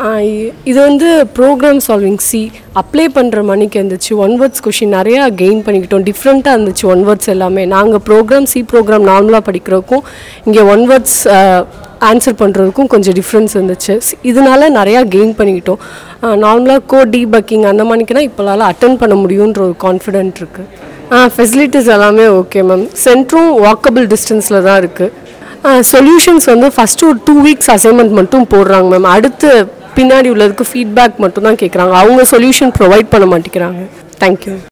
ஆ, இ- இது வந்து program solving C apply பண்ணுற மணிக்கு இருந்துச்சு ஒன் வேர்ட்ஸ் கொஷின் நிறையா கெயின் பண்ணிக்கிட்டோம் டிஃப்ரெண்ட்டாக இருந்துச்சு ஒன் வேர்ட்ஸ் எல்லாமே நாங்கள் ப்ரோக்ராம் சி ப்ரோக்ராம் நார்மலாக படிக்கிறதுக்கும் இங்கே ஒன் வேர்ட்ஸ் ஆன்சர் பண்ணுறதுக்கும் கொஞ்சம் டிஃப்ரென்ஸ் இருந்துச்சு ஸ்- இதனால நிறையா கெயின் பண்ணிக்கிட்டோம் நார்மலாக கோ டீபக்கிங் அந்த மாதிரிக்குனா இப்போலால் அட்டன் பண்ண முடியுன்ற ஒரு கான்ஃபிடென்ட் இருக்குது ஆ ஃபெசிலிட்டிஸ் எல்லாமே ஓகே மேம் சென்ட்ரும் வாக்கபிள் டிஸ்டன்ஸில் தான் இருக்குது சொல்யூஷன்ஸ் வந்து ஃபஸ்ட்டு ஒரு டூ வீக்ஸ் அசைன்மெண்ட் மட்டும் போடுறாங்க மேம் அடுத்து பின்னாடி உள்ளதுக்கு ஃபீட்பேக் மட்டும் தான் கேட்குறாங்க அவங்க சொல்யூஷன் ப்ரொவைட் பண்ண மாட்டேங்கிறாங்க தேங்க்யூ